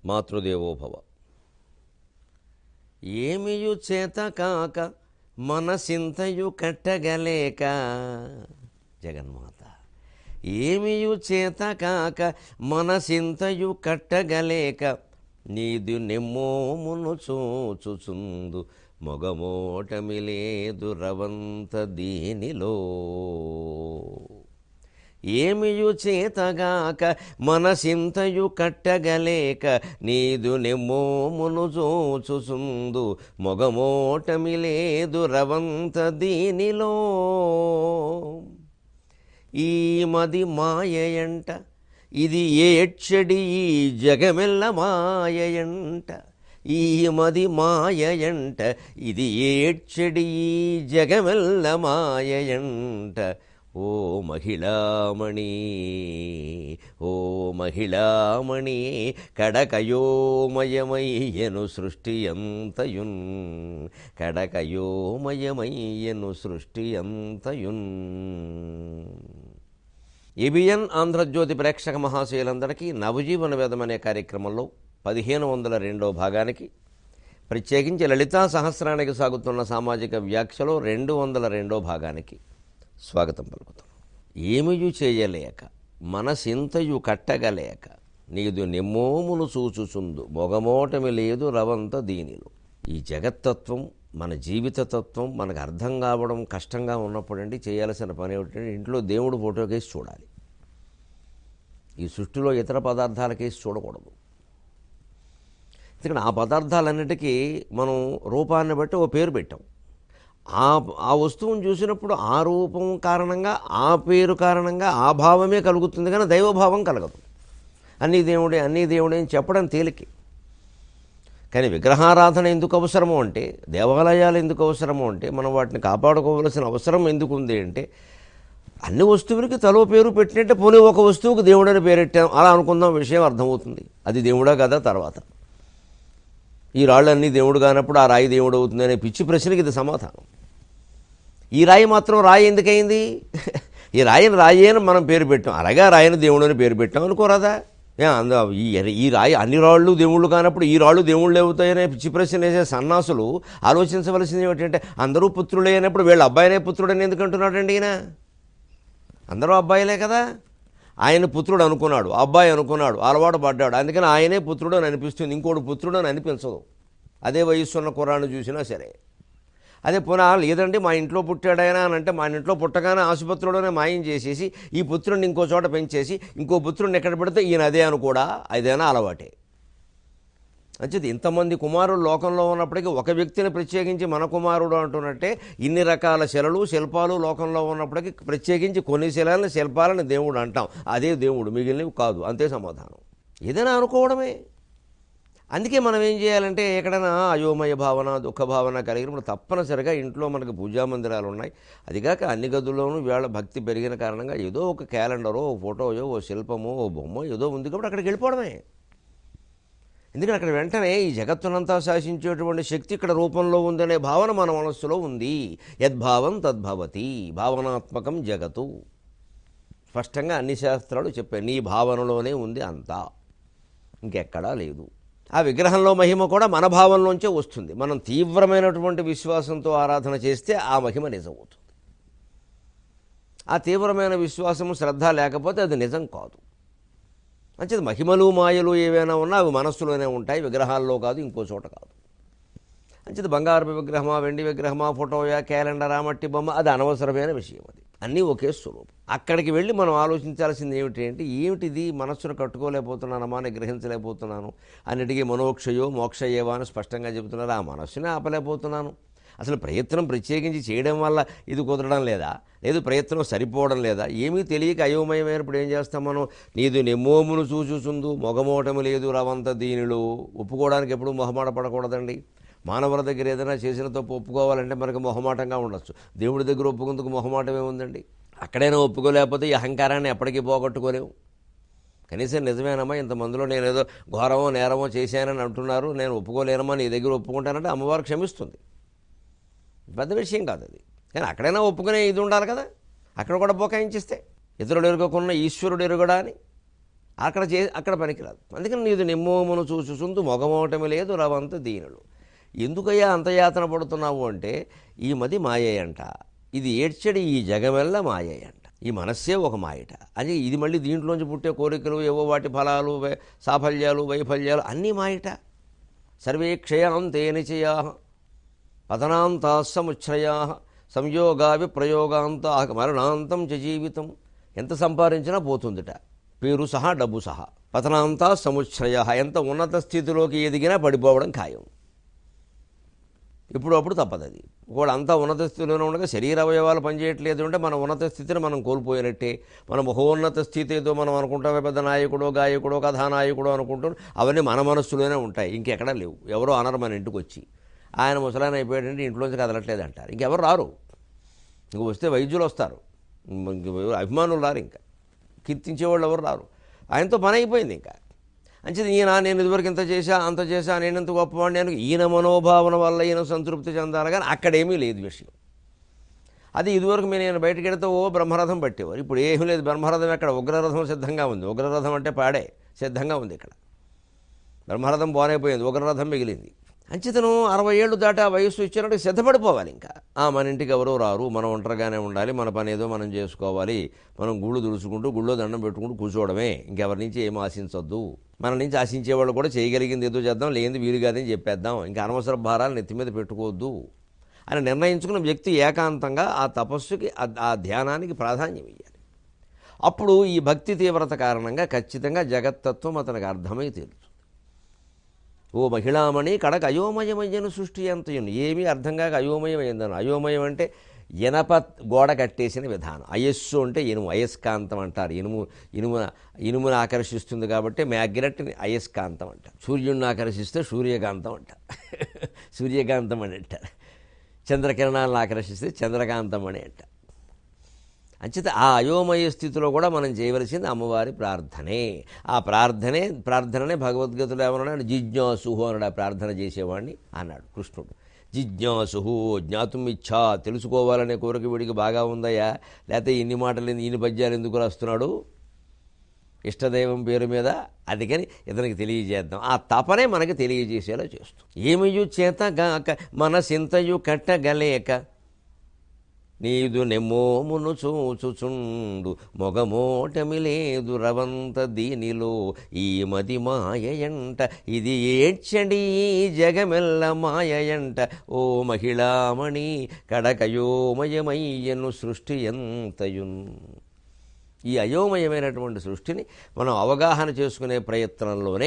మాతృదేవోభవ ఏమియు చేత కాక మనసింతయు కట్టగలేక జగన్మాత ఏమియు చేత కాక మనసింతయు కట్టగలేక నీదు నెమ్మోమును చూచుచుందు మొగమోటమి లేదు రవంత దీనిలో ఏమియు చేతగాక మనసింతయు కట్టగలేక నీదు నెమ్మోమును చూచుచుందు మొగమోటమి లేదు రవంత దీనిలో ఈ మది మాయయంట ఇది ఏడ్చడి ఈ జగమెల్ల మాయయంట ఈ మది మాయయంట ఇది ఏడ్చడి ఈ జగమెల్ల మాయయంట ఓ మహిళామణి ఓ మహిళామణి కడకయోమయమయ్యను సృష్టి అంతయున్ కడకయోమయమయ్యను సృష్టి అంతయున్ ఏబిఎన్ ఆంధ్రజ్యోతి ప్రేక్షక మహాశయులందరికీ నవజీవన వేదం అనే కార్యక్రమంలో పదిహేను వందల రెండో భాగానికి ప్రత్యేకించి లలితా సహస్రానికి సాగుతున్న సామాజిక వ్యాఖ్యలో రెండు వందల రెండో భాగానికి స్వాగతం పలుకుతాం ఏమియు చేయలేక మనసింతయు కట్టగలేక నీదు నిమ్మోమును చూచుచుందు మొగమోటమి లేదు రవంత దీనిలో ఈ జగత్తత్వం మన జీవిత తత్వం మనకు అర్థం కావడం కష్టంగా ఉన్నప్పుడండి చేయాల్సిన పని ఏమిటంటే ఇంట్లో దేవుడు ఫోటో కేసి చూడాలి ఈ సృష్టిలో ఇతర పదార్థాల కేసి చూడకూడదు ఎందుకంటే ఆ పదార్థాలన్నిటికీ మనం రూపాన్ని బట్టి ఓ పేరు పెట్టాం ఆ ఆ వస్తువును చూసినప్పుడు ఆ రూపం కారణంగా ఆ పేరు కారణంగా ఆ భావమే కలుగుతుంది కానీ దైవభావం కలగదు అన్ని దేవుడే అన్ని దేవుడే అని చెప్పడం తేలికే కానీ విగ్రహారాధన ఎందుకు అవసరము అంటే దేవాలయాలు ఎందుకు అవసరము అంటే మనం వాటిని కాపాడుకోవలసిన అవసరం ఎందుకు ఉంది అంటే అన్ని వస్తువులకి తలో పేరు పెట్టినట్టే పోనీ ఒక వస్తువుకు దేవుడని పేరెట్టాం అలా అనుకుందాం విషయం అర్థమవుతుంది అది దేవుడా కదా తర్వాత ఈ రాళ్ళన్నీ దేవుడు కానప్పుడు ఆ రాయి దేవుడు అవుతుంది అనే పిచ్చి ప్రశ్నకి ఇది సమాధానం ఈ రాయి మాత్రం రాయి ఎందుకయింది ఈ రాయిని రాయి అని మనం పేరు పెట్టాం అలాగే ఆ రాయిని దేవుడు అని పేరు పెట్టాం అనుకోరాదా ఏ అంద ఈ ఈ రాయి అన్ని రాళ్ళు దేవుళ్ళు కానప్పుడు ఈ రాళ్ళు దేవుళ్ళు అవుతాయనే పిచ్చి ప్రశ్న వేసే సన్నాసులు ఆలోచించవలసింది ఏమిటంటే అందరూ పుత్రులే అయినప్పుడు వీళ్ళ అబ్బాయినే పుత్రుడని ఎందుకు అంటున్నాడండి ఈయన అందరూ అబ్బాయిలే కదా ఆయన పుత్రుడు అనుకున్నాడు అబ్బాయి అనుకున్నాడు అలవాటు పడ్డాడు అందుకని ఆయనే పుత్రుడు అని అనిపిస్తుంది ఇంకోటి పుత్రుడు అని అనిపించదు అదే వయస్సు ఉన్న కుర్రాన్ని చూసినా సరే అదే పునః లేదండి మా ఇంట్లో పుట్టాడైనా అని అంటే మా ఇంట్లో పుట్టగానే ఆసుపత్రిలోనే మాయం చేసేసి ఈ పుత్రుడిని ఇంకో చోట పెంచేసి ఇంకో పుత్రుడిని ఎక్కడ పెడితే ఈయన అదే అని కూడా అదేనా అలవాటే అంచేది ఇంతమంది కుమారులు లోకంలో ఉన్నప్పటికీ ఒక వ్యక్తిని ప్రత్యేకించి మన కుమారుడు అంటున్నట్టే ఇన్ని రకాల శిలలు శిల్పాలు లోకంలో ఉన్నప్పటికీ ప్రత్యేకించి కొన్ని శిలలను శిల్పాలని దేవుడు అంటాం అదే దేవుడు మిగిలినవి కాదు అంతే సమాధానం ఏదైనా అనుకోవడమే అందుకే మనం ఏం చేయాలంటే ఎక్కడైనా అయోమయ భావన దుఃఖ భావన కలిగినప్పుడు తప్పనిసరిగా ఇంట్లో మనకు పూజా మందిరాలు ఉన్నాయి అదిగాక అన్ని గదుల్లోనూ వేళ భక్తి పెరిగిన కారణంగా ఏదో ఒక క్యాలెండరో ఓ ఫోటోయో ఓ శిల్పమో ఓ బొమ్మ ఏదో ఉంది కాబట్టి అక్కడికి వెళ్ళిపోవడమే ఎందుకంటే అక్కడ వెంటనే ఈ జగత్తునంతా శాసించేటువంటి శక్తి ఇక్కడ రూపంలో ఉందనే భావన మన మనస్సులో ఉంది యద్భావం తద్భవతి భావనాత్మకం జగత్తు స్పష్టంగా అన్ని శాస్త్రాలు చెప్పాయి నీ భావనలోనే ఉంది అంతా ఇంకెక్కడా లేదు ఆ విగ్రహంలో మహిమ కూడా మన భావంలోంచే వస్తుంది మనం తీవ్రమైనటువంటి విశ్వాసంతో ఆరాధన చేస్తే ఆ మహిమ నిజమవుతుంది ఆ తీవ్రమైన విశ్వాసం శ్రద్ధ లేకపోతే అది నిజం కాదు అంచేది మహిమలు మాయలు ఏవైనా ఉన్నా అవి మనస్సులోనే ఉంటాయి విగ్రహాల్లో కాదు ఇంకో చోట కాదు అంచేది బంగారు విగ్రహమా వెండి విగ్రహమా ఫోటోయా క్యాలెండరా మట్టి బొమ్మ అది అనవసరమైన విషయం అది అన్నీ ఒకే స్వరూపం అక్కడికి వెళ్ళి మనం ఆలోచించాల్సింది ఏమిటి అంటే ఏమిటిది మనస్సును కట్టుకోలేకపోతున్నానమ్మా గ్రహించలేకపోతున్నాను అన్నిటికీ మనోక్షయో మోక్షయేవా అని స్పష్టంగా చెబుతున్నారు ఆ మనస్సునే ఆపలేకపోతున్నాను అసలు ప్రయత్నం ప్రత్యేకించి చేయడం వల్ల ఇది కుదరడం లేదా లేదు ప్రయత్నం సరిపోవడం లేదా ఏమీ తెలియక అయోమయమైనప్పుడు ఏం చేస్తాం మనం నీదు నెమ్మోమును చూచుచుందు మొగమోటము లేదు రవంత దీనిలో ఒప్పుకోవడానికి ఎప్పుడు మొహమాట పడకూడదండి మానవుల దగ్గర ఏదైనా చేసిన తప్పు ఒప్పుకోవాలంటే మనకు మొహమాటంగా ఉండొచ్చు దేవుడి దగ్గర ఒప్పుకుందుకు మొహమాటమే ఉందండి అక్కడైనా ఒప్పుకోలేకపోతే ఈ అహంకారాన్ని ఎప్పటికీ పోగొట్టుకోలేము కనీసం నిజమేనమ్మా ఇంతమందిలో నేను ఏదో ఘోరమో నేరమో చేశానని అంటున్నారు నేను ఒప్పుకోలేనమ్మా నీ దగ్గర ఒప్పుకుంటానంటే అమ్మవారు క్షమిస్తుంది పెద్ద విషయం కాదు అది కానీ అక్కడైనా ఒప్పుకునే ఇది ఉండాలి కదా అక్కడ కూడా బోకాయించిస్తే ఇతరుడు ఎరుగకున్న ఈశ్వరుడు ఎరుగడా అని అక్కడ చే అక్కడ పనికిరాదు అందుకని నీది నిమ్మోమును చూచుచుందు మొగమోటమి లేదు రవంత దీనులు ఎందుకయ్యా అంత యాతన పడుతున్నావు అంటే ఈ మది మాయేయంట ఇది ఏడ్చడి ఈ జగమెల్ల మాయేయంట ఈ మనస్సే ఒక మాయట అది ఇది మళ్ళీ దీంట్లోంచి పుట్టే కోరికలు ఏవో వాటి ఫలాలు వై- సాఫల్యాలు వైఫల్యాలు అన్నీ మాయట సర్వే క్షయాంతే నిచయా పతనాంతా సముచ్ఛయా సంయోగా విప్రయోగాంత మరణాంతం చ జీవితం ఎంత సంపాదించినా పోతుందిట పేరు సహా డబ్బు సహా పతనాంతా సముచ్ఛయ ఎంత ఉన్నత స్థితిలోకి ఎదిగినా పడిపోవడం ఖాయం ఇప్పుడు అప్పుడు తప్పదు అది ఒకవేళ అంతా ఉన్నత స్థితిలోనే ఉండగా శరీర అవయవాలు పనిచేయట్లేదు అంటే మన ఉన్నత స్థితిని మనం కోల్పోయినట్టే మన మహోన్నత స్థితి ఏదో మనం అనుకుంటామే పెద్ద నాయకుడో గాయకుడో కథానాయకుడో అనుకుంటాం అవన్నీ మన మనస్సులోనే ఉంటాయి ఇంకెక్కడా లేవు ఎవరో అనరు మన ఇంటికి వచ్చి ఆయన ముసలాయన అయిపోయాడంటే ఇంట్లోంచి కదలట్లేదు అంటారు ఇంకెవరు రారు ఇంక వస్తే వైద్యులు వస్తారు ఇంక ఎవరు అభిమానులు రారు ఇంకా కీర్తించేవాళ్ళు ఎవరు రారు ఆయనతో పని అయిపోయింది ఇంకా అంచేది ఈయన నేను ఇదివరకు ఇంత చేశా అంత చేశా నేను ఇంత గొప్పవాడిని నేను ఈయన మనోభావన వల్ల ఈయన సంతృప్తి చెందాలి కానీ అక్కడేమీ లేదు విషయం అది ఇదివరకు మీరు నేను బయటకు వెడితే ఓ బ్రహ్మరథం పట్టేవారు ఇప్పుడు ఏమీ లేదు బ్రహ్మరథం ఎక్కడ ఉగ్రరథం సిద్ధంగా ఉంది ఉగ్రరథం అంటే పాడే సిద్ధంగా ఉంది ఇక్కడ బ్రహ్మరథం పోనైపోయింది ఉగ్రరథం మిగిలింది అంచితను అరవై ఏళ్ళు దాటి ఆ వయస్సు ఇచ్చినట్టు సిద్ధపడిపోవాలి ఇంకా ఆ మన ఇంటికి ఎవరో రారు మనం ఒంటరిగానే ఉండాలి మన పని ఏదో మనం చేసుకోవాలి మనం గుళ్ళు దుడుచుకుంటూ గుళ్ళో దండం పెట్టుకుంటూ కూర్చోవడమే ఇంకెవరి నుంచి ఏం ఆశించొద్దు మన నుంచి ఆశించేవాళ్ళు కూడా చేయగలిగింది ఏదో చేద్దాం లేనిది వీలు కాదని చెప్పేద్దాం ఇంకా అనవసర భారాలు నెత్తి మీద పెట్టుకోవద్దు అని నిర్ణయించుకున్న వ్యక్తి ఏకాంతంగా ఆ తపస్సుకి ఆ- ఆ ధ్యానానికి ప్రాధాన్యం ఇవ్వాలి అప్పుడు ఈ భక్తి తీవ్రత కారణంగా ఖచ్చితంగా జగత్తత్వం అతనికి అర్థమై తీరుతుంది ఓ మహిళామణి కడక అయోమయమయ్యను సృష్టి ఎంతయును ఏమీ అర్థం కాక అయోమయమైందను అయోమయం అంటే ఇనప గోడ కట్టేసిన విధానం అయస్సు అంటే ఇనుము అయస్కాంతం అంటారు ఇనుము ఇనుము ఇనుమును ఆకర్షిస్తుంది కాబట్టి మ్యాగ్నెట్ని అయస్కాంతం అంటారు సూర్యుడిని ఆకర్షిస్తే సూర్యకాంతం అంటారు సూర్యకాంతం అని అంటారు చంద్రకిరణాలను ఆకర్షిస్తే చంద్రకాంతం అని అంటారు అంచేత ఆ అయోమయ స్థితిలో కూడా మనం చేయవలసింది అమ్మవారి ప్రార్థనే ఆ ప్రార్థనే ప్రార్థననే భగవద్గీతలో ఏమన్నాడు జిజ్ఞాసుహు అన్నాడు ఆ ప్రార్థన చేసేవాడిని అన్నాడు కృష్ణుడు జిజ్ఞాసుహు జ్ఞాతం ఇచ్చా తెలుసుకోవాలనే కోరిక వీడికి బాగా ఉందయ్యా లేకపోతే ఇన్ని మాటలు ఎందుకు- ఇన్ని పద్యాలు ఎందుకు రాస్తున్నాడు ఇష్టదైవం పేరు మీద అందుకని ఇతనికి తెలియజేద్దాం ఆ తపనే మనకి తెలియజేసేలా చేస్తుంది ఏమియు చేతగాక మనసింతయు కట్టగలేక నీదు నెమ్మోమును చూచుచుండు మొగమోటమి లేదు రవంత దీనిలో ఈ మది మాయయంట ఇది ఏడ్చండి ఈ జగమెల్ల మాయయంట ఓ మహిళామణి కడకయోమయమయ్యను సృష్టి ఎంతయున్ ఈ అయోమయమైనటువంటి సృష్టిని మనం అవగాహన చేసుకునే ప్రయత్నంలోనే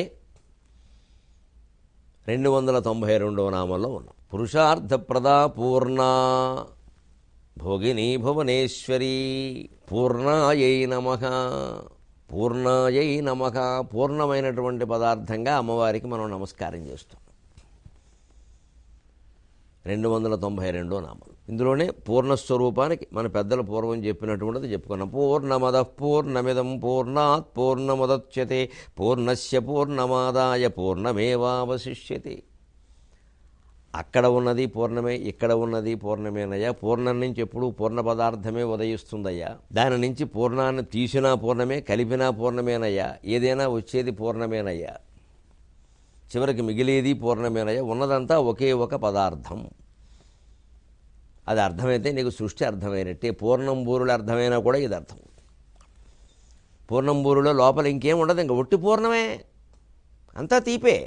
రెండు వందల తొంభై రెండవ నామంలో ఉన్నాం పురుషార్థప్రదా పూర్ణ భోగిని భువనేశ్వరి పూర్ణాయై నమ పూర్ణాయై నమ పూర్ణమైనటువంటి పదార్థంగా అమ్మవారికి మనం నమస్కారం చేస్తాం రెండు వందల తొంభై రెండో నామాలు ఇందులోనే పూర్ణస్వరూపానికి మన పెద్దల పూర్వం చెప్పినటువంటిది చెప్పుకున్నాం పూర్ణమద పూర్ణమిదం పూర్ణాత్ పూర్ణముదచ్యతే పూర్ణస్య పూర్ణమాదాయ పూర్ణమేవావశిష్యతే అక్కడ ఉన్నది పూర్ణమే ఇక్కడ ఉన్నది పూర్ణమేనయ్యా పూర్ణం నుంచి ఎప్పుడు పూర్ణ పదార్థమే ఉదయిస్తుందయ్యా దాని నుంచి పూర్ణాన్ని తీసినా పూర్ణమే కలిపినా పూర్ణమేనయ్యా ఏదైనా వచ్చేది పూర్ణమేనయ్యా చివరికి మిగిలేది పూర్ణమేనయ్యా ఉన్నదంతా ఒకే ఒక పదార్థం అది అర్థమైతే నీకు సృష్టి అర్థమైనట్టే పూర్ణంబూరులు అర్థమైనా కూడా ఇది అర్థం పూర్ణంబూరులో లోపల ఇంకేం ఉండదు ఇంక ఒట్టి పూర్ణమే అంతా తీపే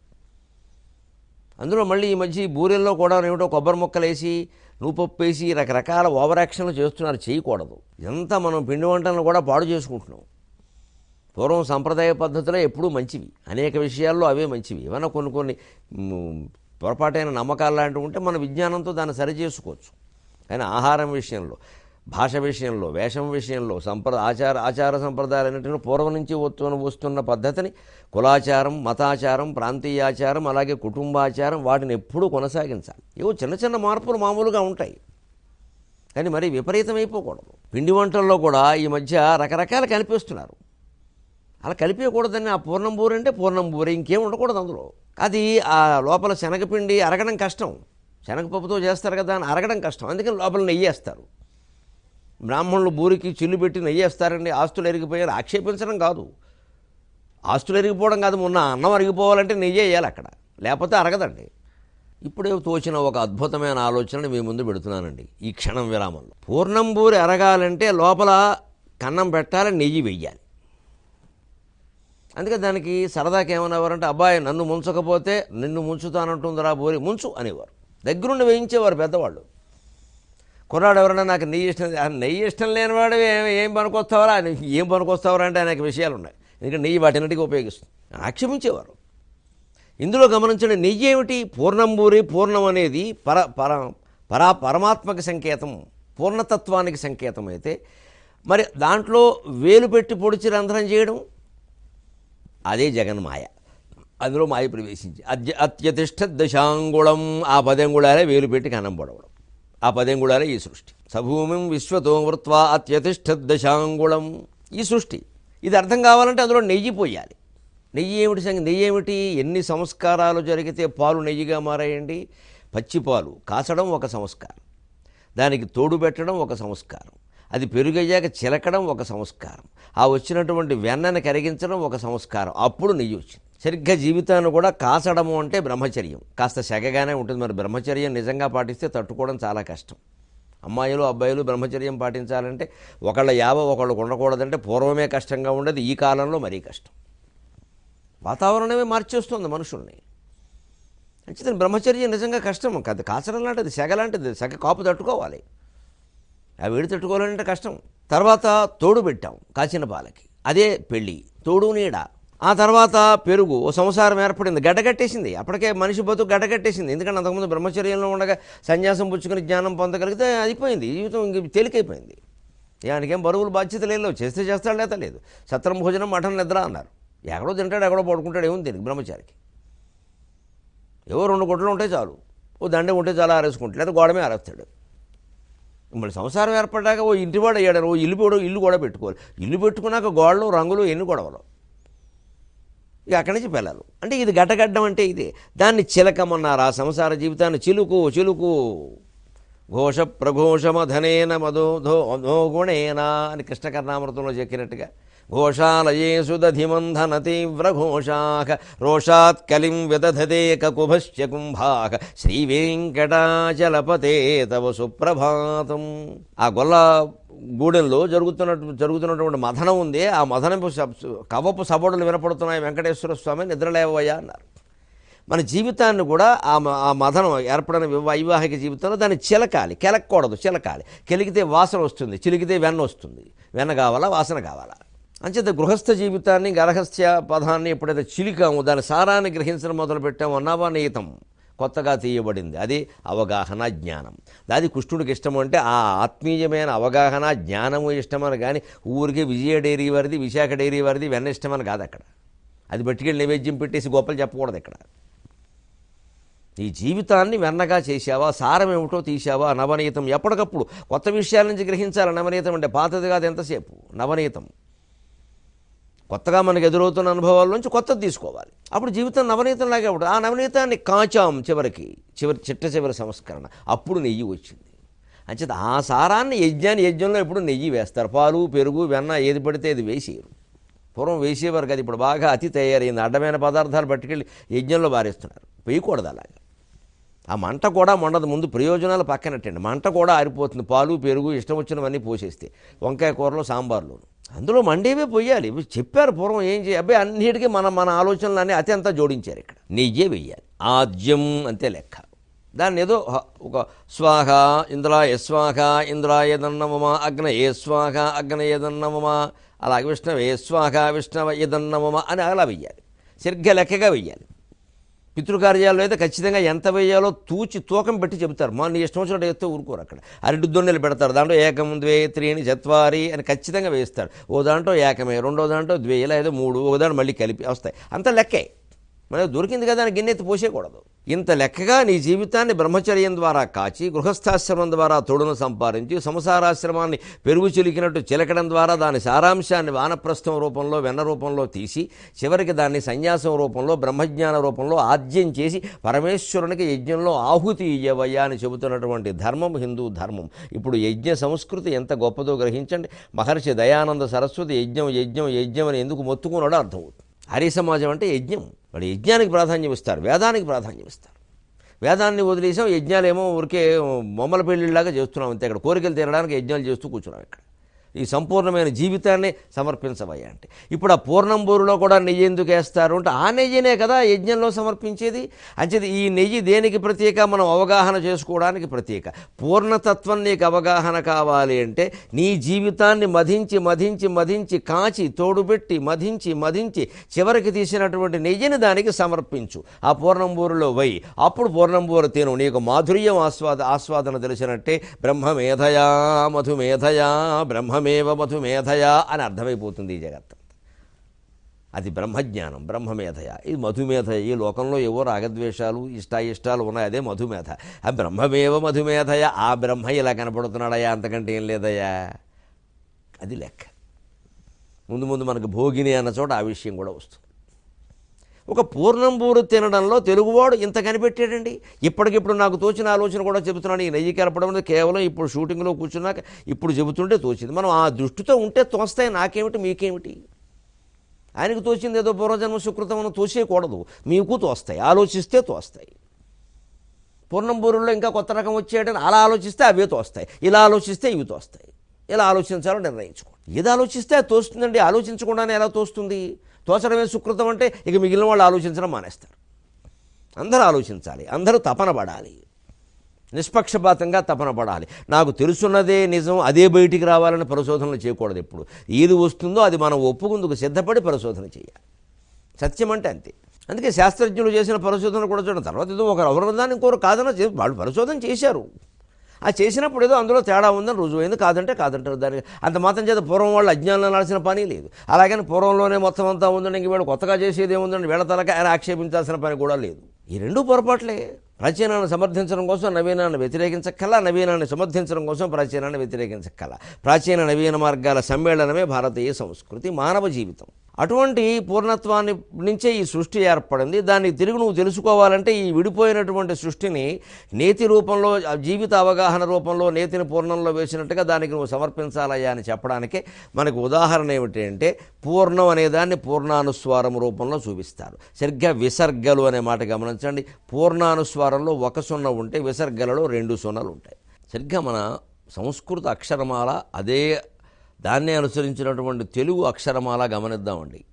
అందులో మళ్ళీ ఈ మధ్య ఈ బూరెల్లో కూడా ఏమిటో కొబ్బరి ముక్కలు వేసి నూపప్పు వేసి రకరకాల ఓవర్ యాక్షన్లు చేస్తున్నారు చేయకూడదు ఎంత మనం పిండి వంటలను కూడా పాడు చేసుకుంటున్నాం పూర్వం సంప్రదాయ పద్ధతులే ఎప్పుడూ మంచివి అనేక విషయాల్లో అవే మంచివి ఏమైనా కొన్ని కొన్ని మ్, పొరపాటైన నమ్మకాలు లాంటివి ఉంటే మన విజ్ఞానంతో దాన్ని సరి చేసుకోవచ్చు కానీ ఆహారం విషయంలో భాష విషయంలో వేషం విషయంలో సంప్ర ఆచార ఆచార సంప్రదాయాలన్నింటినీ పూర్వం నుంచి వస్తున్న వస్తున్న పద్ధతిని కులాచారం మతాచారం ప్రాంతీయాచారం అలాగే కుటుంబాచారం వాటిని ఎప్పుడూ కొనసాగించాలి ఏవో చిన్న చిన్న మార్పులు మామూలుగా ఉంటాయి కానీ మరి విపరీతమైపోకూడదు పిండి వంటల్లో కూడా ఈ మధ్య రకరకాలు కనిపిస్తున్నారు అలా కలిపేయకూడదని ఆ పూర్ణం బూర అంటే పూర్ణం బూర ఇంకేం ఉండకూడదు అందులో అది ఆ లోపల శనగపిండి అరగడం కష్టం శనగపప్పుతో చేస్తారు కదా అని అరగడం కష్టం అందుకని లోపల నెయ్యి వేస్తారు బ్రాహ్మణులు బూరికి చిల్లు పెట్టి నెయ్యి వేస్తారండి ఆస్తులు ఎరిగిపోయారు ఆక్షేపించడం కాదు ఆస్తులు అరిగిపోవడం కాదు మొన్న అన్నం అరిగిపోవాలంటే నెయ్యి వేయాలి అక్కడ లేకపోతే అరగదండి ఇప్పుడే తోచిన ఒక అద్భుతమైన ఆలోచనని మీ ముందు పెడుతున్నానండి ఈ క్షణం విరామంలో పూర్ణంబూరి అరగాలంటే లోపల కన్నం పెట్టాలి నెయ్యి వెయ్యాలి అందుకే దానికి సరదాకి ఏమనేవారంటే అబ్బాయి నన్ను ముంచకపోతే నిన్ను ముంచుతానంటుందిరా బోరి ముంచు అనేవారు దగ్గరుండి వేయించేవారు పెద్దవాళ్ళు కుర్రాడు ఎవరైనా నాకు నెయ్యి ఇష్టం ఆ నెయ్యి ఇష్టం లేనివాడు ఏం ఏం పనికొస్తావరా ఆయన ఏం పనికొస్తావరా అంటే అనేక విషయాలు ఉన్నాయి ఎందుకంటే నెయ్యి వాటిన్నిటికీ ఉపయోగిస్తుంది ఆక్షేపించేవారు ఇందులో గమనించండి నెయ్యి ఏమిటి పూర్ణంబూరి పూర్ణం అనేది పర పర పరా పరమాత్మక సంకేతం పూర్ణతత్వానికి సంకేతం అయితే మరి దాంట్లో వేలు పెట్టి పొడిచి రంధ్రం చేయడం అదే జగన్మాయ అందులో మాయ ప్రవేశించి అద్య అత్యతిష్ట దశాంగుళం ఆ పదంగుళాలే వేలు పెట్టి కన్నం పొడవడం ఆ పదంగుళాలే ఈ సృష్టి సభూమిం విశ్వతో వృత్వా అత్యతిష్ట దశాంగుళం ఈ సృష్టి ఇది అర్థం కావాలంటే అందులో నెయ్యి పోయాలి నెయ్యి ఏమిటి సంగతి నెయ్యి ఏమిటి ఎన్ని సంస్కారాలు జరిగితే పాలు నెయ్యిగా మారాయండి పచ్చి పాలు కాచడం ఒక సంస్కారం దానికి తోడు పెట్టడం ఒక సంస్కారం అది పెరుగయ్యాక చిలకడం ఒక సంస్కారం ఆ వచ్చినటువంటి వెన్నని కరిగించడం ఒక సంస్కారం అప్పుడు నెయ్యి వచ్చింది సరిగ్గా జీవితాన్ని కూడా కాచడము అంటే బ్రహ్మచర్యం కాస్త సెగగానే ఉంటుంది మరి బ్రహ్మచర్యం నిజంగా పాటిస్తే తట్టుకోవడం చాలా కష్టం అమ్మాయిలు అబ్బాయిలు బ్రహ్మచర్యం పాటించాలంటే ఒకళ్ళ యావ ఒకళ్ళు ఉండకూడదంటే పూర్వమే కష్టంగా ఉండేది ఈ కాలంలో మరీ కష్టం వాతావరణమే మార్చేస్తుంది మనుషుల్ని అంచేత బ్రహ్మచర్యం నిజంగా కష్టం కాదు కాచడం లాంటిది సెగ లాంటిది సెగ కాపు తట్టుకోవాలి ఆ వేడి తట్టుకోవాలంటే కష్టం తర్వాత తోడు పెట్టాం కాచిన పాలకి అదే పెళ్ళి తోడు నీడ ఆ తర్వాత పెరుగు ఓ సంసారం ఏర్పడింది గడ్డగట్టేసింది అప్పటికే మనిషి బతుకు గడ్డగట్టేసింది ఎందుకంటే అంతకుముందు బ్రహ్మచర్యంలో ఉండగా సన్యాసం పుచ్చుకొని జ్ఞానం పొందగలిగితే అయిపోయింది జీవితం ఇంక తేలికైపోయింది దానికేం బరువులు బాధ్యత లేదు చేస్తే చేస్తాడు లేదా లేదు సత్రం భోజనం మఠం నిద్ర అన్నారు ఎక్కడో తింటాడు ఎక్కడో పడుకుంటాడు ఏముంది దీనికి బ్రహ్మచారికి ఏవో రెండు గుడ్డలు ఉంటే చాలు ఓ దండం ఉంటే చాలా ఆరేసుకుంటాడు లేదా గోడమే ఆరేస్తాడు మళ్ళీ సంసారం ఏర్పడ్డాక ఓ ఇంటివాడు అయ్యాడు ఓ ఇల్లు కూడా ఇల్లు కూడా పెట్టుకోవాలి ఇల్లు పెట్టుకున్నాక గోడలు రంగులు ఎన్ని గొడవలు ఇక అక్కడి నుంచి పిల్లలు అంటే ఇది గడ్డగడ్డం అంటే ఇదే దాన్ని చిలకమన్నారు ఆ సంసార జీవితాన్ని చిలుకు చిలుకు ఘోష ప్రఘోషమధనేన మధోధో అధో గుణేన అని కృష్ణకర్ణామృతంలో చెక్కినట్టుగా ఘోషాలయేషు దధిమంధన తీవ్ర ఘోషాక రోషాత్ కలిం విదధతే కుభశ్చ కుంభాక శ్రీ వెంకటాచలపతే తవ సుప్రభాతం ఆ గొల్ల గూడెంలో జరుగుతున్నట్టు జరుగుతున్నటువంటి మథనం ఉంది ఆ మథనపు శబ్- కవపు సబడులు వినపడుతున్నాయి వెంకటేశ్వర స్వామి నిద్రలేవయ్యా అన్నారు మన జీవితాన్ని కూడా ఆ మ- ఆ మదనం ఏర్పడిన వివా- వైవాహిక జీవితంలో దాన్ని చిలకాలి కెలకూడదు చిలకాలి కెలిగితే వాసన వస్తుంది చిలికితే వెన్న వస్తుంది వెన్న కావాలా వాసన కావాలా అంచేత గృహస్థ జీవితాన్ని గరహస్థ్య పదాన్ని ఎప్పుడైతే చిలికామో దాని సారాన్ని గ్రహించడం మొదలు పెట్టామో నవనీతం కొత్తగా తీయబడింది అది అవగాహన జ్ఞానం అది కృష్ణుడికి ఇష్టం అంటే ఆ ఆత్మీయమైన అవగాహన జ్ఞానము ఇష్టమని కానీ ఊరికి విజయ డైరీ వారిది విశాఖ డైరీ వారిది వెన్న ఇష్టమని కాదు అక్కడ అది పట్టుకెళ్ళి నైవేద్యం పెట్టేసి గొప్పలు చెప్పకూడదు ఇక్కడ నీ జీవితాన్ని వెన్నగా చేశావా సారం ఏమిటో తీసావా నవనీతం ఎప్పటికప్పుడు కొత్త విషయాల నుంచి గ్రహించాలి నవనీతం అంటే పాతది కాదు ఎంతసేపు నవనీతం కొత్తగా మనకు ఎదురవుతున్న అనుభవాల నుంచి కొత్తది తీసుకోవాలి అప్పుడు జీవితం నవనీతంలాగే ఉంటుంది ఆ నవనీతాన్ని కాచాం చివరికి చివరి చిట్ట చివరి సంస్కరణ అప్పుడు నెయ్యి వచ్చింది అంచేత ఆ సారాన్ని యజ్ఞాన్ని యజ్ఞంలో ఎప్పుడు నెయ్యి వేస్తారు పాలు పెరుగు వెన్న ఏది పడితే అది వేసేయరు పూర్వం వేసేవారు కదా ఇప్పుడు బాగా అతి తయారైంది అడ్డమైన పదార్థాలు పట్టుకెళ్ళి యజ్ఞంలో బారేస్తున్నారు వేయకూడదు అలాగా ఆ మంట కూడా మండదు ముందు ప్రయోజనాలు పక్కనట్టండి మంట కూడా ఆరిపోతుంది పాలు పెరుగు ఇష్టం వచ్చినవన్నీ పోసేస్తే వంకాయ కూరలో సాంబార్లోను అందులో మండేవే పోయాలి ఇవి చెప్పారు పూర్వం ఏం చేయాలి అబ్బాయి అన్నిటికీ మన మన ఆలోచనలన్నీ అతి అంతా జోడించారు ఇక్కడ నెయ్యే వెయ్యాలి ఆద్యం అంతే లెక్క దాన్ని ఏదో హ- ఒక స్వాహ ఇంద్రాయ స్వాహ ఇంద్రాయ దన్నమమ అగ్నయే స్వాహ అగ్నయ దన్నమమ అలాగే విష్ణవే స్వాహ విష్ణవ యదన్నమమ అని అలా వెయ్యాలి సరిగ్గా లెక్కగా వెయ్యాలి పితృకార్యాల్లో అయితే ఖచ్చితంగా ఎంత వేయాలో తూచి తూకం పెట్టి చెబుతారు మా నీ ఇష్టం వచ్చినట్టు వేస్తే ఊరుకోరు అక్కడ అరటి దొన్నెలు పెడతారు దాంట్లో ఏకం ద్వే త్రీని చత్వారి అని ఖచ్చితంగా వేస్తారు ఓ దాంట్లో ఏకమే రెండో దాంట్లో ద్వే ఇలా ఏదో మూడు ఓ దాంట్లో మళ్ళీ కలిపి వస్తాయి అంత లెక్కే మనకు దొరికింది కదా అని గిన్నెత్తి పోసేయకూడదు ఇంత లెక్కగా నీ జీవితాన్ని బ్రహ్మచర్యం ద్వారా కాచి గృహస్థాశ్రమం ద్వారా తోడును సంపాదించి సంసారాశ్రమాన్ని పెరుగు చిలికినట్టు చిలకడం ద్వారా దాని సారాంశాన్ని వానప్రస్థం రూపంలో వెన్న రూపంలో తీసి చివరికి దాన్ని సన్యాసం రూపంలో బ్రహ్మజ్ఞాన రూపంలో ఆద్యం చేసి పరమేశ్వరునికి యజ్ఞంలో ఆహుతి ఇయ్యవయ్యా అని చెబుతున్నటువంటి ధర్మం హిందూ ధర్మం ఇప్పుడు యజ్ఞ సంస్కృతి ఎంత గొప్పదో గ్రహించండి మహర్షి దయానంద సరస్వతి యజ్ఞం యజ్ఞం యజ్ఞం అని ఎందుకు మొత్తుకున్నాడో అర్థమవుతుంది ఆర్య సమాజం అంటే యజ్ఞం వాళ్ళు యజ్ఞానికి ప్రాధాన్యం ఇస్తారు వేదానికి ప్రాధాన్యం ఇస్తారు వేదాన్ని వదిలేసాం యజ్ఞాలేమో ఊరికే బొమ్మల పెళ్ళిళ్ళలాగా చేస్తున్నాం అంతే ఇక్కడ కోరికలు తీరడానికి యజ్ఞాలు చేస్తూ కూర్చున్నాం ఇక్కడ ఈ సంపూర్ణమైన జీవితాన్ని సమర్పించవయ్యా అంటే ఇప్పుడు ఆ పూర్ణంబూరులో కూడా నెయ్యి ఎందుకు వేస్తారు అంటే ఆ నెయ్యినే కదా యజ్ఞంలో సమర్పించేది అంచేది ఈ నెయ్యి దేనికి ప్రత్యేక మనం అవగాహన చేసుకోవడానికి ప్రత్యేక పూర్ణతత్వం నీకు అవగాహన కావాలి అంటే నీ జీవితాన్ని మధించి మధించి మధించి కాచి తోడుపెట్టి మధించి మధించి చివరికి తీసినటువంటి నెయ్యిని దానికి సమర్పించు ఆ పూర్ణంబూరులో వై అప్పుడు పూర్ణంబూరు తిను నీకు మాధుర్యం ఆస్వాద ఆస్వాదన తెలిసినట్టే బ్రహ్మమేధయా మధుమేధయా బ్రహ్మమేవ మధుమేధయా అని అర్థమైపోతుంది ఈ జగత్ అది బ్రహ్మజ్ఞానం బ్రహ్మమేధయ ఇది మధుమేధ ఈ లోకంలో ఏవో రాగద్వేషాలు ఇష్టాయిష్టాలు ఉన్నాయి అదే మధుమేధ ఆ బ్రహ్మమేవ మధుమేధయ ఆ బ్రహ్మ ఇలా కనపడుతున్నాడయ్యా అంతకంటే ఏం లేదయ్యా అది లెక్క ముందు ముందు మనకు భోగిని అన్న చోట ఆ విషయం కూడా వస్తుంది ఒక పూర్ణంబూరు తినడంలో తెలుగువాడు ఇంత కనిపెట్టాడండి ఇప్పటికిప్పుడు నాకు తోచిన ఆలోచన కూడా చెబుతున్నాను ఈ నెయ్యి కలపడం అనేది కేవలం ఇప్పుడు షూటింగ్లో కూర్చున్నాక ఇప్పుడు చెబుతుంటే తోచింది మనం ఆ దృష్టితో ఉంటే తోస్తాయి నాకేమిటి మీకేమిటి ఆయనకు తోచింది ఏదో పూర్వజన్మ సుకృతం అని తోసేయకూడదు మీకు తోస్తాయి ఆలోచిస్తే తోస్తాయి పూర్ణంబూరుల్లో ఇంకా కొత్త రకం వచ్చేయడం అలా ఆలోచిస్తే అవే తోస్తాయి ఇలా ఆలోచిస్తే ఇవి తోస్తాయి ఇలా ఆలోచించాలో నిర్ణయించుకోండి ఏది ఆలోచిస్తే అది తోస్తుందండి ఆలోచించకుండానే ఎలా తోస్తుంది తోచడమే సుకృతం అంటే ఇక మిగిలిన వాళ్ళు ఆలోచించడం మానేస్తారు అందరూ ఆలోచించాలి అందరూ తపన పడాలి నిష్పక్షపాతంగా తపన పడాలి నాకు తెలుసున్నదే నిజం అదే బయటికి రావాలని పరిశోధనలు చేయకూడదు ఎప్పుడు ఏది వస్తుందో అది మనం ఒప్పుకుందుకు సిద్ధపడి పరిశోధన చేయాలి సత్యం అంటే అంతే అందుకే శాస్త్రజ్ఞులు చేసిన పరిశోధన కూడా చూడండి తర్వాత ఏదో ఒకరు అవరోధాన్ని ఇంకొకరు కాదన్న చే- వాళ్ళు పరిశోధన చేశారు ఆ చేసినప్పుడు ఏదో అందులో తేడా ఉందని రుజువైంది కాదంటే కాదంటారు దానికి అంత మాత్రం చేత పూర్వం వాళ్ళు అజ్ఞానం అనాల్సిన పని లేదు అలాగని పూర్వంలోనే మొత్తం అంతా ఉందండి ఇంక వీళ్ళు కొత్తగా చేసేది ఏముందండి వీళ్ళ తలక ఆయన ఆక్షేపించాల్సిన పని కూడా లేదు ఈ రెండు పొరపాట్లే ప్రాచీనాన్ని సమర్థించడం కోసం నవీనాన్ని వ్యతిరేకించక్కల నవీనాన్ని సమర్థించడం కోసం ప్రాచీనాన్ని వ్యతిరేకించక్కల ప్రాచీన నవీన మార్గాల సమ్మేళనమే భారతీయ సంస్కృతి మానవ జీవితం అటువంటి పూర్ణత్వాన్ని నుంచే ఈ సృష్టి ఏర్పడింది దాన్ని తిరిగి నువ్వు తెలుసుకోవాలంటే ఈ విడిపోయినటువంటి సృష్టిని నేతి రూపంలో ఆ జీవిత అవగాహన రూపంలో నేతిని పూర్ణంలో వేసినట్టుగా దానికి నువ్వు సమర్పించాలయ్యా అని చెప్పడానికే మనకు ఉదాహరణ ఏమిటి అంటే పూర్ణం అనే దాన్ని పూర్ణానుస్వారం రూపంలో చూపిస్తారు సరిగ్గా విసర్గలు అనే మాట గమనించండి పూర్ణానుస్వారంలో ఒక సున్న ఉంటే విసర్గలలో రెండు సున్నలు ఉంటాయి సరిగ్గా మన సంస్కృత అక్షరమాల అదే దాన్నే అనుసరించినటువంటి తెలుగు అక్షరమాల గమనిద్దామండి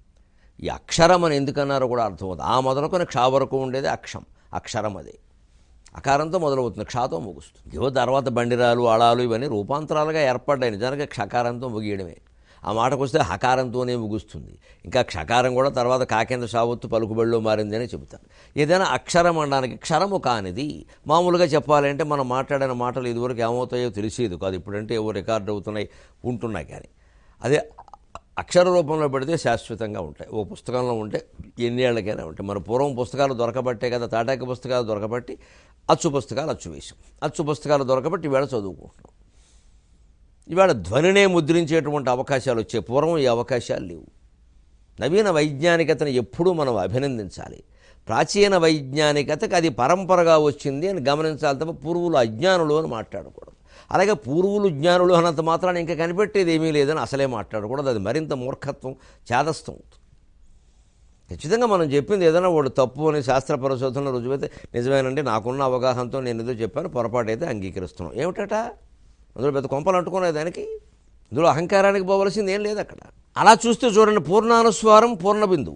ఈ అక్షరం అని ఎందుకన్నారో కూడా అర్థమవుతుంది ఆ మొదలుకొని క్షా వరకు ఉండేది అక్షం అక్షరం అదే అకారంతో మొదలవుతుంది క్షాతో ముగుస్తుంది ఏవో తర్వాత బండిరాలు అళాలు ఇవన్నీ రూపాంతరాలుగా ఏర్పడ్డాయి నిజానికి క్షకారంతో ముగియడమే ఆ మాటకు వస్తే హకారంతోనే ముగుస్తుంది ఇంకా క్షకారం కూడా తర్వాత కాకేంద్ర సావత్తు పలుకుబడిలో మారింది అని చెబుతారు ఏదైనా అక్షరం అనడానికి క్షరము కానిది మామూలుగా చెప్పాలంటే మనం మాట్లాడిన మాటలు ఇదివరకు ఏమవుతాయో తెలిసేది కాదు ఇప్పుడంటే ఏవో రికార్డు అవుతున్నాయి ఉంటున్నాయి కానీ అదే అక్షర రూపంలో పెడితే శాశ్వతంగా ఉంటాయి ఓ పుస్తకంలో ఉంటే ఎన్ని ఏళ్ళకైనా ఉంటాయి మన పూర్వం పుస్తకాలు దొరకబట్టే కదా తాటాకి పుస్తకాలు దొరకబట్టి అచ్చు పుస్తకాలు అచ్చు వేసాం అచ్చు పుస్తకాలు దొరకబట్టి ఈవేళ చదువుకుంటున్నాం ఇవాళ ధ్వనినే ముద్రించేటువంటి అవకాశాలు వచ్చే పూర్వం ఈ అవకాశాలు లేవు నవీన వైజ్ఞానికతను ఎప్పుడూ మనం అభినందించాలి ప్రాచీన వైజ్ఞానికతకు అది పరంపరగా వచ్చింది అని గమనించాలి తప్ప పూర్వులు అజ్ఞానులు అని మాట్లాడకూడదు అలాగే పూర్వులు జ్ఞానులు అన్నంత మాత్రాన్ని ఇంకా కనిపెట్టేది ఏమీ లేదని అసలే మాట్లాడకూడదు అది మరింత మూర్ఖత్వం చేదస్థం అవుతుంది ఖచ్చితంగా మనం చెప్పింది ఏదైనా వాడు తప్పు అని శాస్త్ర పరిశోధనలో రుజువైతే నిజమేనండి నాకున్న అవగాహనతో నేను ఏదో చెప్పాను పొరపాటు అయితే అంగీకరిస్తున్నాం ఏమిటట అందులో పెద్ద కొంపలు అంటుకునే దానికి ఇందులో అహంకారానికి పోవలసింది ఏం లేదు అక్కడ అలా చూస్తే చూడండి పూర్ణానుస్వారం పూర్ణ బిందువు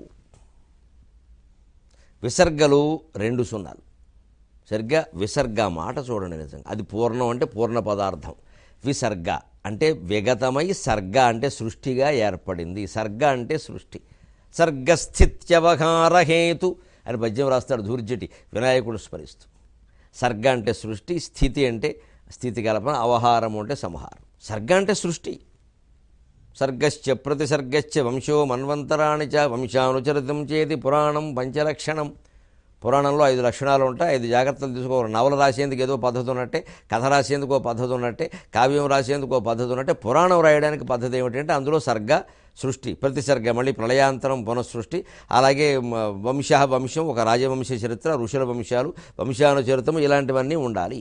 విసర్గలు రెండు సున్నాలు సరిగ్గా విసర్గ మాట చూడండి నిజంగా అది పూర్ణం అంటే పూర్ణ పదార్థం విసర్గ అంటే విగతమై సర్గ అంటే సృష్టిగా ఏర్పడింది సర్గ అంటే సృష్టి సర్గస్థిత్యవహారహేతు అని పద్యం రాస్తాడు ధూర్జటి వినాయకుడు స్మరిస్తూ సర్గ అంటే సృష్టి స్థితి అంటే స్థితి కల్పన అవహారం అంటే సంహారం సర్గ అంటే సృష్టి సర్గశ్చ ప్రతిసర్గశ్చ వంశో మన్వంతరాణి చ వంశానుచరితం చేతి పురాణం పంచలక్షణం పురాణంలో ఐదు లక్షణాలు ఉంటాయి ఐదు జాగ్రత్తలు తీసుకోవాలి నవల రాసేందుకు ఏదో పద్ధతి ఉన్నట్టే కథ రాసేందుకు ఓ పద్ధతి ఉన్నట్టే కావ్యం రాసేందుకు ఓ పద్ధతి ఉన్నట్టే పురాణం రాయడానికి పద్ధతి ఏమిటంటే అందులో సర్గ సృష్టి ప్రతిసర్గ మళ్ళీ ప్రళయాంతరం పునఃసృష్టి అలాగే మ- వంశ వంశం ఒక రాజవంశ చరిత్ర ఋషుల వంశాలు వంశానుచరితము ఇలాంటివన్నీ ఉండాలి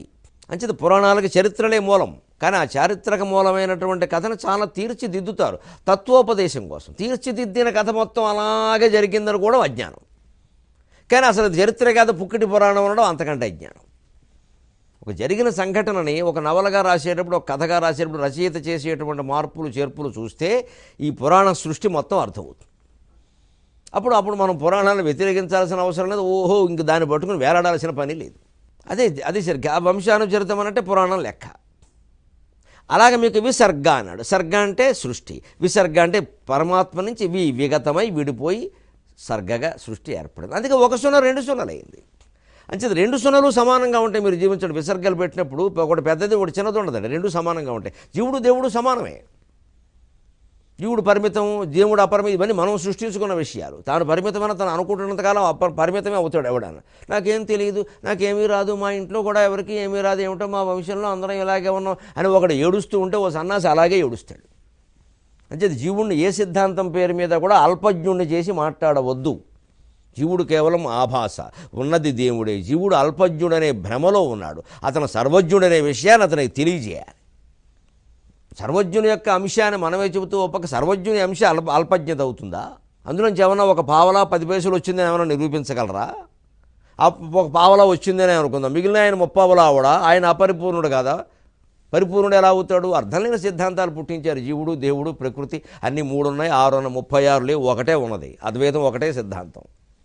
అంచేది పురాణాలకి చరిత్రలే మూలం కానీ ఆ చారిత్రక మూలమైనటువంటి కథను చాలా తీర్చిదిద్దుతారు తత్వోపదేశం కోసం తీర్చిదిద్దిన కథ మొత్తం అలాగే జరిగిందని కూడా అజ్ఞానం కానీ అసలు చరిత్ర కాదు పుక్కిటి పురాణం అనడం అంతకంటే అజ్ఞానం ఒక జరిగిన సంఘటనని ఒక నవలగా రాసేటప్పుడు ఒక కథగా రాసేటప్పుడు రచయిత చేసేటువంటి మార్పులు చేర్పులు చూస్తే ఈ పురాణ సృష్టి మొత్తం అర్థమవుతుంది అప్పుడు అప్పుడు మనం పురాణాలను వ్యతిరేకించాల్సిన అవసరం లేదు ఓహో ఇంక దాన్ని పట్టుకుని వేలాడాల్సిన పని లేదు అదే అదే సరిగ్గా ఆ వంశానుచరితం అనంటే పురాణం లెక్క అలాగే మీకు విసర్గ అన్నాడు సర్గ అంటే సృష్టి విసర్గ అంటే పరమాత్మ నుంచి వి విగతమై విడిపోయి సర్గగా సృష్టి ఏర్పడింది అందుకే ఒక సున్న రెండు సున్నలు అయింది అంచేది రెండు సున్నలు సమానంగా ఉంటాయి మీరు జీవించండి విసర్గలు పెట్టినప్పుడు ఒకటి పెద్దది ఒకటి చిన్నది ఉండదండి రెండు సమానంగా ఉంటాయి జీవుడు దేవుడు సమానమే జీవుడు పరిమితం దేవుడు అపరిమితం ఇవన్నీ మనం సృష్టించుకున్న విషయాలు తాను పరిమితమైన తను అనుకుంటున్నంతకాలం అప పరిమితమే అవుతాడు ఎవడన్నా నాకేం తెలియదు నాకేమీ రాదు మా ఇంట్లో కూడా ఎవరికి ఏమీ రాదు ఏమిటో మా వంశంలో అందరం ఇలాగే ఉన్నాం అని ఒకడు ఏడుస్తూ ఉంటే ఓ సన్నాసి అలాగే ఏడుస్తాడు అంటే జీవుణ్ణి ఏ సిద్ధాంతం పేరు మీద కూడా అల్పజ్ఞుణ్ణి చేసి మాట్లాడవద్దు జీవుడు కేవలం ఆభాస ఉన్నది దేవుడే జీవుడు అల్పజ్ఞుడనే భ్రమలో ఉన్నాడు అతను సర్వజ్ఞుడనే విషయాన్ని అతనికి తెలియజేయాలి సర్వజ్ఞుని యొక్క అంశాన్ని మనమే చెబుతూ ఒక పక్క సర్వజ్ఞుని అంశం అల్ప అల్పజ్ఞత అవుతుందా అందులోంచి ఏమన్నా ఒక పావలా పది పైసలు వచ్చిందని ఏమైనా నిరూపించగలరా ఆ ఒక పావలా వచ్చిందని అనుకుందాం మిగిలిన ఆయన ముప్పావలా కూడా ఆయన అపరిపూర్ణుడు కదా పరిపూర్ణుడు ఎలా అవుతాడు అర్థం లేని సిద్ధాంతాలు పుట్టించారు జీవుడు దేవుడు ప్రకృతి అన్ని మూడు ఉన్నాయి ఆరు ఉన్నాయి ముప్పై ఆరు లేవు ఒకటే ఉన్నది అద్వైతం ఒకటే సిద్ధాంతం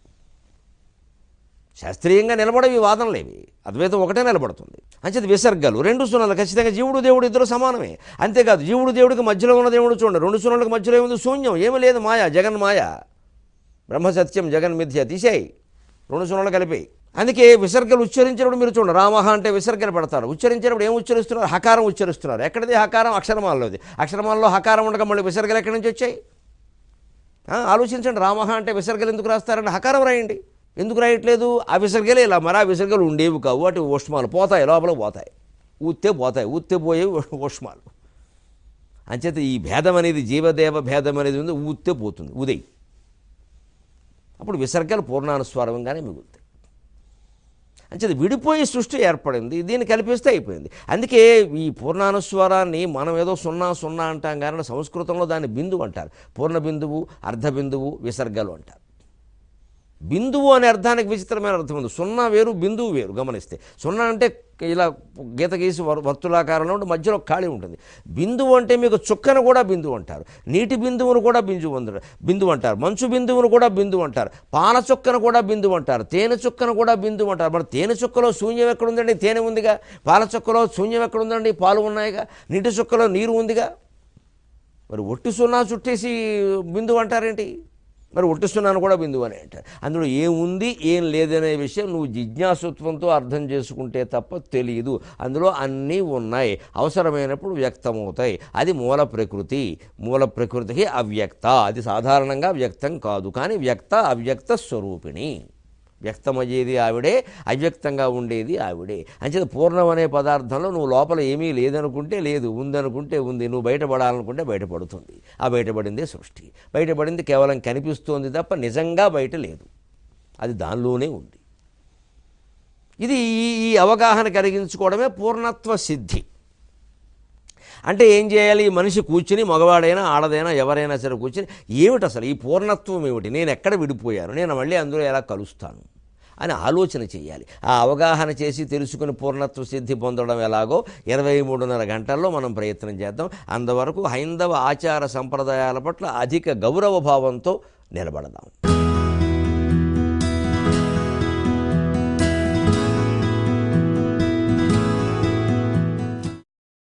శాస్త్రీయంగా నిలబడేవి వాదనలేవి అద్వైతం ఒకటే నిలబడుతుంది అంచేది విసర్గాలు రెండు సున్నలు ఖచ్చితంగా జీవుడు దేవుడు ఇద్దరు సమానమే అంతేకాదు జీవుడు దేవుడికి మధ్యలో ఉన్న దేవుడు చూడండి రెండు సున్నలకు మధ్యలో ఏముంది శూన్యం ఏమీ లేదు మాయ జగన్ మాయ బ్రహ్మ సత్యం జగన్ మిథ్య తీసేయి రెండు సున్నలు కలిపి అందుకే విసర్గలు ఉచ్చరించినప్పుడు మీరు చూడండి రామహ అంటే విసర్గలు పెడతారు ఉచ్చరించినప్పుడు ఏం ఉచ్చరిస్తున్నారు హకారం ఉచ్చరిస్తున్నారు ఎక్కడిది హకారం అక్షరమాలలోది అక్షరమాలలో హకారం ఉండగా మళ్ళీ విసర్గలు ఎక్కడి నుంచి వచ్చాయి ఆ, ఆలోచించండి రామహ అంటే విసర్గలు ఎందుకు రాస్తారంటే హకారం రాయండి ఎందుకు రాయట్లేదు ఆ విసర్గలే ఇలా మరి ఆ విసర్గలు ఉండేవి కావు వాటి ఉష్మాలు పోతాయి లోపల పోతాయి ఊత్తే పోతాయి ఊత్తే పోయే ఉష్మాలు అంచేత ఈ భేదం అనేది జీవదేవ భేదం అనేది ఉంది ఊత్తే పోతుంది ఉదయ్ అప్పుడు విసర్గలు పూర్ణానుస్వరంగానే మిగులుతాయి అంచేది విడిపోయి సృష్టి ఏర్పడింది దీన్ని కల్పిస్తే అయిపోయింది అందుకే ఈ పూర్ణానుస్వరాన్ని మనం ఏదో సున్నా సున్నా అంటాం కానీ సంస్కృతంలో దాన్ని బిందువు అంటారు పూర్ణ బిందువు అర్ధ బిందువు విసర్గలు అంటారు బిందువు అనే అర్థానికి విచిత్రమైన అర్థం ఉంది సున్నా వేరు బిందువు వేరు గమనిస్తే సున్నా అంటే ఇలా గీత గీసి వర్- వర్తులాకారంలో ఉండి మధ్యలో ఖాళీ ఉంటుంది బిందువు అంటే మీకు చుక్కను కూడా బిందువు అంటారు నీటి బిందువును కూడా బిందువు అంటారు బిందువు అంటారు మంచు బిందువును కూడా బిందువు అంటారు పాల చుక్కను కూడా బిందువు అంటారు తేనె చుక్కను కూడా బిందువు అంటారు మరి తేనె చుక్కలో శూన్యం ఎక్కడుందండి తేనె ఉందిగా పాల చుక్కలో శూన్యం ఎక్కడుందండి పాలు ఉన్నాయిగా నీటి చుక్కలో నీరు ఉందిగా మరి ఒట్టి సున్నా చుట్టేసి బిందువు అంటారేంటి మరి ఒట్టి సున్నాను కూడా బిందువు అని అంటారు అందులో ఏముంది ఏం లేదనే విషయం నువ్వు జిజ్ఞాసుత్వంతో అర్థం చేసుకుంటే తప్ప తెలియదు అందులో అన్నీ ఉన్నాయి అవసరమైనప్పుడు వ్యక్తమవుతాయి అది మూల ప్రకృతి మూల ప్రకృతికి అవ్యక్త అది సాధారణంగా వ్యక్తం కాదు కానీ వ్యక్త అవ్యక్త స్వరూపిణి వ్యక్తమయ్యేది ఆవిడే అవ్యక్తంగా ఉండేది ఆవిడే అంచేది పూర్ణం అనే పదార్థంలో నువ్వు లోపల ఏమీ లేదనుకుంటే లేదు ఉందనుకుంటే ఉంది నువ్వు బయటపడాలనుకుంటే బయటపడుతుంది ఆ బయటపడిందే సృష్టి బయటపడింది కేవలం కనిపిస్తోంది తప్ప నిజంగా బయట లేదు అది దానిలోనే ఉంది ఇది ఈ- ఈ అవగాహన కలిగించుకోవడమే పూర్ణత్వ సిద్ధి అంటే ఏం చేయాలి ఈ మనిషి కూర్చుని మగవాడైనా ఆడదైనా ఎవరైనా సరే కూర్చుని ఏమిటి అసలు ఈ పూర్ణత్వం ఏమిటి నేను ఎక్కడ విడిపోయాను నేను మళ్ళీ అందులో ఎలా కలుస్తాను అని ఆలోచన చేయాలి ఆ అవగాహన చేసి తెలుసుకుని పూర్ణత్వ సిద్ధి పొందడం ఎలాగో ఇరవై మూడున్నర గంటల్లో మనం ప్రయత్నం చేద్దాం అంతవరకు హైందవ ఆచార సంప్రదాయాల పట్ల అధిక గౌరవ భావంతో నిలబడదాం